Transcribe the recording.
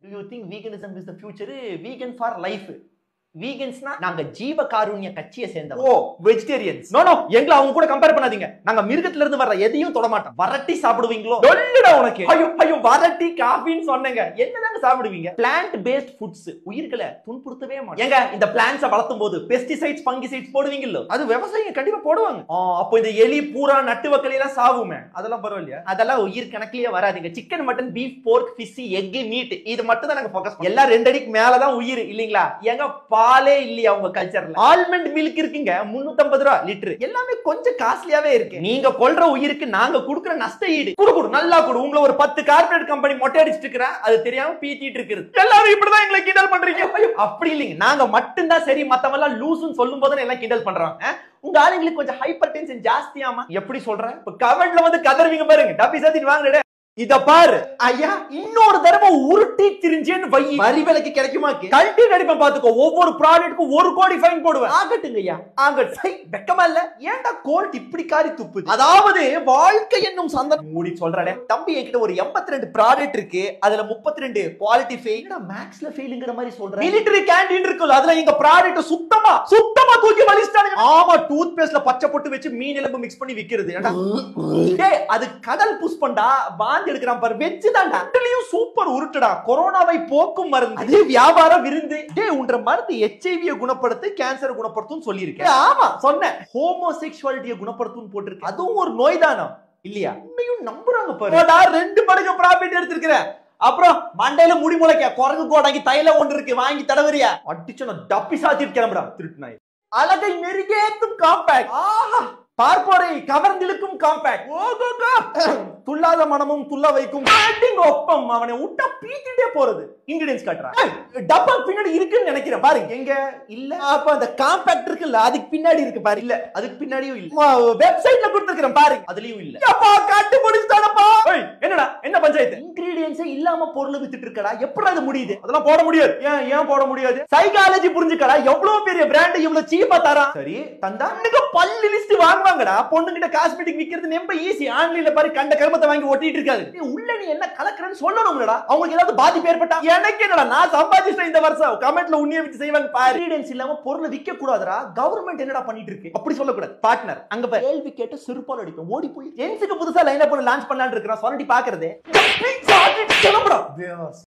you think veganism is the future vegan for life வீகன்ஸ்னா நாங்க ஜீவ காருண்ய கட்சியை சேர்ந்தவங்க ஓ வெஜிடேரியன்ஸ் நோ நோ எங்களை அவங்க கூட கம்பேர் பண்ணாதீங்க நாங்க மிருகத்துல இருந்து வர்ற எதையும் தொட மாட்டோம் வரட்டி சாப்பிடுவீங்களோ சொல்லுடா உனக்கு ஐயோ ஐயோ வரட்டி காஃபின்னு சொன்னேங்க என்னதாங்க சாப்பிடுவீங்க பிளான்ட் பேஸ்ட் ஃபுட்ஸ் உயிர்களை துன்புறுத்தவே மாட்டோம் ஏங்க இந்த பிளான்ட்ஸை வளர்த்தும் போது பெஸ்டிசைட்ஸ் ஃபங்கிசைட்ஸ் போடுவீங்கல்ல அது விவசாயிங்க கண்டிப்பா போடுவாங்க ஆ, அப்போ இந்த எலி பூரா நட்டு வக்கலி எல்லாம் சாவுமே அதெல்லாம் பரவாயில்லையா அதெல்லாம் உயிர் கணக்கிலேயே வராதுங்க chicken mutton beef pork fish egg meat இது மட்டும் தான் நாங்க ஃபோக்கஸ் எல்லாம் ரெண்டு அடிக்கு மேல தான் உயிர் இல்லீங்களா ஏங்க பாலே இல்லையா உங்க கல்ச்சர்ல ஆல்மண்ட் மில்க் இருக்குங்க 350 ரூபா லிட்டர் எல்லாமே கொஞ்சம் காஸ்ட்லியாவே இருக்கு நீங்க கொல்ற உயிருக்கு நாங்க குடுக்குற நஷ்ட ஈடு குடு குடு நல்லா குடு உங்களை ஒரு பத்து கார்பரேட் கம்பெனி மொட்டை அடிச்சிட்டு இருக்கிறேன் அது தெரியாம பீத்திட்டு இருக்குது எல்லாரும் இப்படிதான் எங்களை கிண்டல் பண்றீங்க ஐயோ, அப்படி இல்லைங்க நாங்க மட்டும்தான் சரி மத்தவெல்லாம் லூசுன்னு சொல்லும் போது எல்லாம் கிண்டல் பண்றாங்க அஹ், உங்க ஆளுங்களுக்கு கொஞ்சம் ஹைப்பர் டென்ஷன் ஜாஸ்தியாமா எப்படி சொல்ற இப்ப கமெண்ட்ல வந்து கதறுவீங்க பாருங்க டப்பி சாத்திட்டு வாங்கடே இத பாரு ஐயா இன்னொரு தடவை உருட்டி திரிஞ்சேன்னு வை வரி விலைக்கு கிடைக்குமா கல்ட்டி நடிப்பேன் பாத்துக்கோ ஒவ்வொரு ப்ராடக்ட்டுக்கும் ஒரு கோடி ஃபைன் போடுவேன் ஆகட்டுங்க ஐயா ஆகட்டும் சை, வெக்கமா இல்ல ஏன்டா கோல்ட் இப்படி காரி துப்புது அதாவது வாழ்க்கை என்னும் சந்தன மூடி சொல்றடே தம்பி என்கிட்ட ஒரு 82 ரெண்டு ப்ராடக்ட் இருக்கு அதுல 32 ரெண்டு குவாலிட்டி ஃபெயில் மேக்ஸ்ல ஃபெயிலுங்கிற மாதிரி சொல்றேன் மிலிட்டரி கேண்டீன் இருக்குல்ல அதுல எங்க ப்ராடக்ட் சுத்தமா சுத்தமா தூக்கி வலிச்சிட்டானுங்க ஆமா டூத் பேஸ்ட்ல பச்சை பொட்டு வச்சு மீன் எலும்பு மிக்ஸ் பண்ணி விக்கிறது ஏன்டா டேய் அது கடல் புஷ்பண்டா பாந்தி எடுக்கிறான் பாரு வெச்சு தான்டா அதுலயும் சூப்பர் உருட்டுடா கொரோனாவை போக்கும் மருந்து அது வியாபார விருந்து டேய் உன்ற மருந்து எச்ஐவிய குணப்படுத்து கேன்சர் குணப்படுத்தும் சொல்லியிருக்கேன் ஆமா சொன்னேன் ஹோமோசெக்சுவாலிட்டியை குணப்படுத்தும் போட்டிருக்கு அதுவும் ஒரு நோய் தானம் இல்லையா உன்னையும் நம்புறாங்க பாரு போடா, ரெண்டு மடங்கு ப்ராஃபிட் எடுத்திருக்கிறேன் அப்புறம் மண்டையில முடி முளைக்க குரங்கு கோடாங்கி தைல ஒன்று இருக்கு வாங்கி தடவரியா அடிச்சு நான் டப்பி சாத்திட்டு கிளம்புறா திருட்டு நாய் அழகை நெருங்கேத்தும் காம்பேக்ட் ஆஹா பார்ப்போரை கவர்ந்திழுக்கும் காம்பேக்ட் ஓகோகோ துள்ளாத மனமும் துள்ள வைக்கும் பேட்டிங் ஒப்பம் அவனை விட்டா பீத்திட்டே போறது இன்கிரீடியன்ஸ் காட்டுறான் டப்பா பின்னாடி இருக்குன்னு நினைக்கிறேன் பாருங்க எங்க இல்ல அப்ப அந்த காம்பேக்ட் இருக்குல்ல அதுக்கு பின்னாடி இருக்கு பாரு இல்ல அதுக்கு பின்னாடியும் இல்ல வெப்சைட்ல கொடுத்துருக்கேன் பாருங்க அதுலயும் இல்ல அப்பா காட்டு முடிச்சுட்டானப்பா என்னடா என்ன பஞ்சாயத்து இன்கிரீடியன்ஸே இல்லாம பொருள் வித்துட்டு இருக்கடா எப்படி அது முடியுது அதெல்லாம் போட முடியாது ஏன் ஏன் போட முடியாது சைக்காலஜி புரிஞ்சுக்கடா எவ்வளவு பெரிய பிராண்ட் இவ்வளவு சீப்பா தரான் சரி தந்தா அன்னைக்கு பல்லு லிஸ்ட் வாங்குவாங்கடா பொண்ணுகிட்ட காஸ்மெட்டிக் விக்கிறது ரொம்ப ஈஸி ஆன்லைன்ல பாரு கண்ட கருமத்தை வாங்கி ஒட்டிட்டு இருக்காது நீ உள்ள நீ என்ன கலக்குறன்னு சொல்லணும்லடா அவங்களுக்கு ஏதாவது பாதிப்பு ஏற்பட்டா எனக்கு என்னடா நான் சம்பாதிச்சிட்டேன் இந்த வருஷம் கமெண்ட்ல உன்னைய வச்சு செய்வாங்க பாரு இன்கிரீடியன்ஸ் இல்லாம பொருளை விக்க கூடாதுடா கவர்மெண்ட் என்னடா பண்ணிட்டு இருக்கு அப்படி சொல்லக்கூடாது பார்ட்னர் அங்க பாரு கேள்வி கேட்டு சிறுபால் அடிக்கும் ஓடி போய் ஜென்ஸுக்கு புதுசா லைன் அப் லான்ச் பண்ணலாம்னு இருக்கிறான் சொல்லி பாக்குறது கிளம்புறோம்